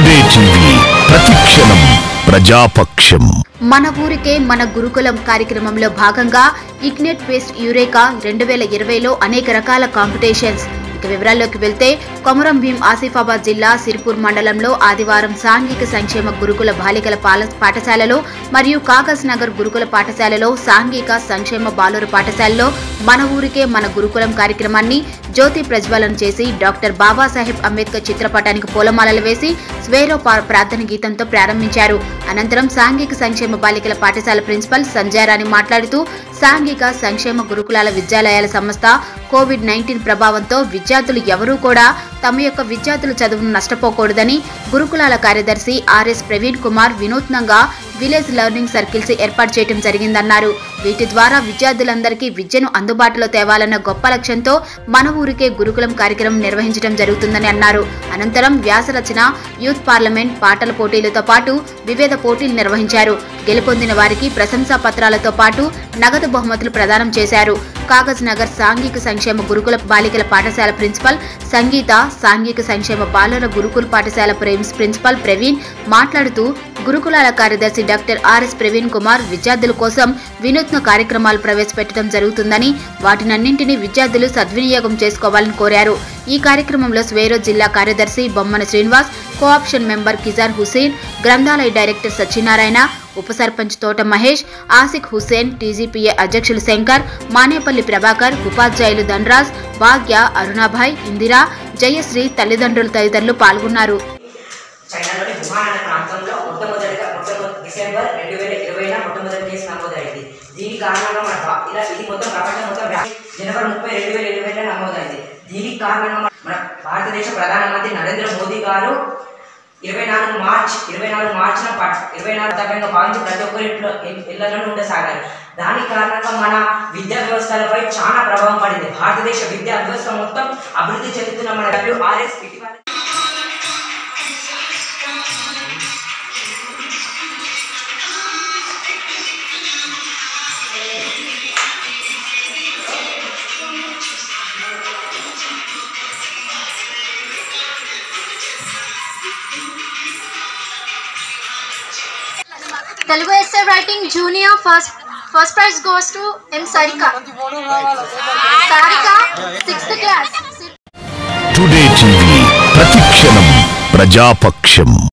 today TV Prathikshanam ప్రజాపక్షం మన ఊరికే మన గురుకులం కార్యక్రమంలో భాగంగా ఇగ్నెట్ బేస్డ్ యూరేకా రెండు వేల ఇరవైలో అనేక రకాల కాంపిటీషన్స్ ఇక వివరాల్లోకి వెళ్తే కొమరం భీం ఆసిఫాబాద్ జిల్లా సిర్పూర్ మండలంలో ఆదివారం సాంఘిక సంక్షేమ గురుకుల బాలికల పాల పాఠశాలలో మరియు కాగజ్ నగర్ గురుకుల పాఠశాలలో సాంఘిక సంక్షేమ బాలుర పాఠశాలలో మన ఊరికే మన గురుకులం కార్యక్రమాన్ని జ్యోతి ప్రజ్వలన చేసి డాక్టర్ బాబాసాహెబ్ అంబేద్కర్ చిత్రపటానికి పూలమాలలు వేసి స్వేరో పా- ప్రార్థన గీతంతో ప్రారంభించారు అనంతరం సాంఘిక సంక్షేమ బాలికల పాఠశాల ప్రిన్సిపల్ సంజయారాణి మాట్లాడుతూ సాంఘిక సంక్షేమ గురుకులాల విద్యాలయాల సంస్థ కోవిడ్ నైన్టీన్ ప్రభావంతో విద్యార్థులు ఎవరూ కూడా తమ యొక్క విద్యార్థుల చదువును నష్టపోకూడదని గురుకులాల కార్యదర్శి ఆర్ఎస్ ప్రవీణ్ కుమార్ వినూత్నంగా విలేజ్ లెర్నింగ్ సర్కిల్స్ ఏర్పాటు చేయడం జరిగిందన్నారు వీటి ద్వారా విద్యార్థులందరికీ విద్యను అందుబాటులో తేవాలన్న గొప్ప లక్ష్యంతో మన ఊరికే గురుకులం కార్యక్రమం నిర్వహించడం జరుగుతుందని అన్నారు అనంతరం వ్యాస రచన యూత్ పార్లమెంట్ పాటల పోటీలతో పాటు వివిధ పోటీలు నిర్వహించారు గెలుపొందిన వారికి ప్రశంసా పత్రాలతో పాటు నగదు బహుమతులు ప్రదానం చేశారు కాగజ్ నగర్ సాంఘిక సంక్షేమ గురుకుల బాలికల పాఠశాల ప్రిన్సిపల్ సంగీత సాంఘిక సంక్షేమ బాలుర గురుకుల పాఠశాల ప్రిన్స్- ప్రిన్సిపల్ ప్రవీణ్ మాట్లాడుతూ గురుకులాల కార్యదర్శి డాక్టర్ ఆర్ఎస్ ప్రవీణ్ కుమార్ విద్యార్థుల కోసం వినూత్న కార్యక్రమాలు ప్రవేశపెట్టడం జరుగుతుందని వాటినన్నింటినీ విద్యార్థులు సద్వినియోగం చేసుకోవాలని కోరారు ఈ కార్యక్రమంలో స్వేరో జిల్లా కార్యదర్శి బొమ్మన శ్రీనివాస్ కోఆప్షన్ మెంబర్ కిజార్ హుసేన్ గ్రంథాలయ డైరెక్టర్ సత్యనారాయణ ఉప సర్పంచ్ తోట మహేష్ ఆసిక్ హుసేన్ టీజీపీఏ అధ్యక్షులు శంకర్ మానేపల్లి ప్రభాకర్ ఉపాధ్యాయులు ధనరాజ్ భాగ్య అరుణాభాయ్ ఇందిరా జయశ్రీ తల్లిదండ్రులు తదితరులు పాల్గొన్నారు చైనాలోని వుహాన్ అనే ప్రాంతంలో మొట్టమొదటిగా మొట్టమొదటి డిసెంబర్ రెండు వేల ఇరవైన మొట్టమొదటి కేసు నమోదైంది దీని కారణంగా మన భా- ఇలా ఇది మొత్తం ప్రపంచం మొత్తం వ్యాప్తి జనవరి ముప్పై రెండు వేల ఇరవైలో నమోదైంది దీనికి కారణంగా మన- మన భారతదేశ ప్రధానమంత్రి నరేంద్ర మోదీ గారు ఇరవై నాలుగు మార్చ్ ఇరవై నాలుగు మార్చిన పట్- ఇరవై నాలుగు తగ్గంగా భావించి ప్రతి ఒక్కరి ఇంట్లో ఇ- ఇళ్లలోనూ ఉండసాగారు దాని కారణంగా మన విద్యా వ్యవస్థలపై చాలా ప్రభావం పడింది భారతదేశ విద్యా వ్యవస్థ మొత్తం అభివృద్ధి చెందుతున్న మన డబ్ల్యూఆర్ఎస్ ఇటీవల Telugu SA writing junior first first prize goes to M Sarika Sarika sixth class today TV Prathikshanam ప్రజాపక్షం